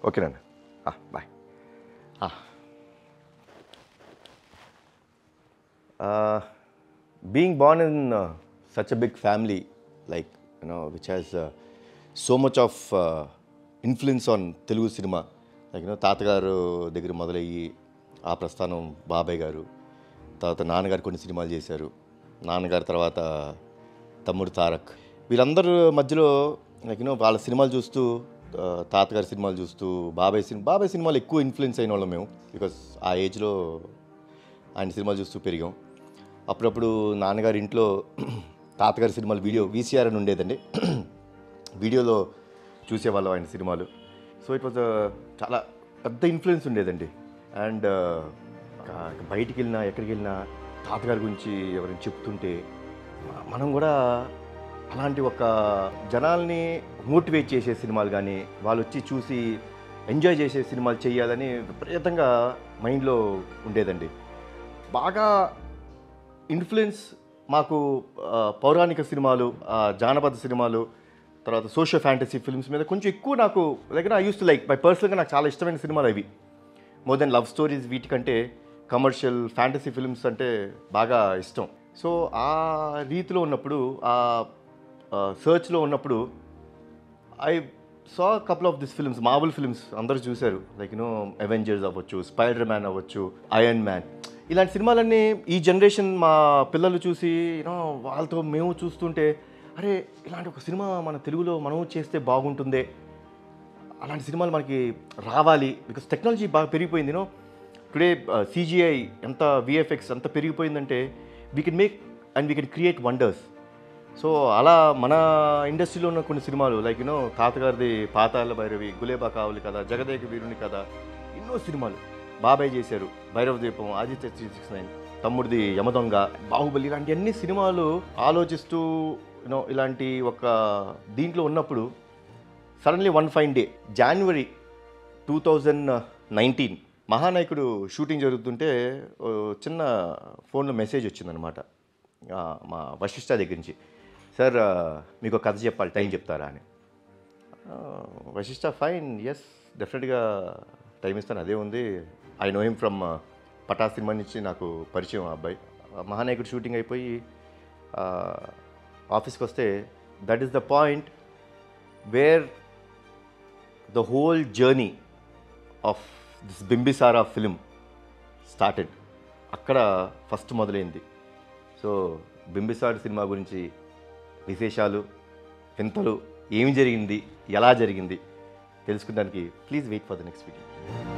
ఓకేనండి boy being born in such a big family like you know which has so much of influence on Telugu cinema like you know తాతగారు దగ్గర మొదలయ్యి ఆ ప్రస్థానం బాబాయ్ గారు తర్వాత నాన్నగారు కొన్ని సినిమాలు చేశారు నాన్నగారు తర్వాత తమ్ముడు తారక్ వీళ్ళందరూ మధ్యలో లైక్ యూనో వాళ్ళ సినిమాలు చూస్తూ ఆ, తాతగారి సినిమాలు చూస్తూ బాబాయ్ సినిమా బాబాయ్ సినిమాలు ఎక్కువ ఇన్ఫ్లుయెన్స్ అయిన వాళ్ళం మేము బికాస్ ఆ ఏజ్లో ఆయన సినిమాలు చూస్తూ పెరిగాం అప్పుడప్పుడు నాన్నగారి ఇంట్లో తాతగారి సినిమాలు వీడియో వీసీఆర్ అని ఉండేదండి వీడియోలో చూసేవాళ్ళం ఆయన సినిమాలు సో ఇట్ వాజ్ చాలా పెద్ద ఇన్ఫ్లుయెన్స్ ఉండేదండి అండ్ బయటికి వెళ్ళినా ఎక్కడికి వెళ్ళినా తాతగారి గురించి ఎవరైనా చెప్తుంటే మ- మనం కూడా అలాంటి ఒక జనాల్ని మోటివేట్ చేసే సినిమాలు కానీ వాళ్ళు వచ్చి చూసి ఎంజాయ్ చేసే సినిమాలు చేయాలని విపరీతంగా మైండ్లో ఉండేదండి బాగా ఇన్ఫ్లుయెన్స్ మాకు ఆ, పౌరాణిక సినిమాలు ఆ, జానపద సినిమాలు తర్వాత సోషల్ ఫ్యాంటసీ ఫిల్మ్స్ మీద కొంచెం ఎక్కువ నాకు దగ్గర I use to like by పర్సనల్గా నాకు చాలా ఇష్టమైన సినిమాలు అవి మోర్ దెన్ లవ్ స్టోరీస్ వీటికంటే కమర్షియల్ ఫ్యాంటసీ ఫిల్మ్స్ అంటే బాగా ఇష్టం సో ఆ రీతిలో ఉన్నప్పుడు ఆ సర్చ్లో ఉన్నప్పుడు I saw couple of this films Marvel films అందరూ చూశారు లైక్ యూనో అవెంజర్స్ అవ్వచ్చు స్పైడర్ మ్యాన్ అవ్వచ్చు ఐరన్ మ్యాన్ ఇలాంటి సినిమాలన్నీ ఈ జనరేషన్ మా పిల్లలు చూసి యూనో వాళ్ళతో మేము చూస్తుంటే అరే ఇలాంటి ఒక సినిమా మన తెలుగులో మనం చేస్తే బాగుంటుందే అలాంటి సినిమాలు మనకి రావాలి బికాస్ టెక్నాలజీ బాగా పెరిగిపోయింది యూనో టుడే సీజీఐ ఎంత విఎఫ్ఎక్స్ ఎంత పెరిగిపోయిందంటే we can make and we can create wonders so అలా మన ఇండస్ట్రీలో ఉన్న కొన్ని సినిమాలు లైక్ యూనో తాతగారిది పాతాల భైరవి గులేబా కావులి కథ జగదేక వీరుని కథ ఎన్నో సినిమాలు బాబాయ్ చేశారు Bhairava Dweepam Aditya three six nine తమ్ముడిది యమదొంగ బాహుబలి ఇలాంటి అన్ని సినిమాలు ఆలోచిస్తూ యూనో ఇలాంటి ఒక దీంట్లో ఉన్నప్పుడు suddenly one fine day January two thousand nineteen Mahanayakudu shooting జరుగుతుంటే ఓ చిన్న ఫోన్లో మెసేజ్ వచ్చిందనమాట ఆ, మా వశిష్ఠ దగ్గర నుంచి సార్ ఆ, మీకు ఒక కథ చెప్పాలి టైం చెప్తారా అని ఆ, Vassishta fine yes definitely time ఇస్తాను అదే ఉంది I know him from Pataas cinema నుంచి నాకు పరిచయం ఆ అబ్బాయి ఆ మహానాయకుడు షూటింగ్ అయిపోయి ఆ, ఆఫీస్కి వస్తే that is the point where the whole journey of this Bimbisara film started అక్కడ ఫస్ట్ మొదలైంది సో బింబిసార్ సినిమా గురించి విశేషాలు వింతలు ఏమి జరిగింది ఎలా జరిగింది తెలుసుకోవడానికి please wait for the next video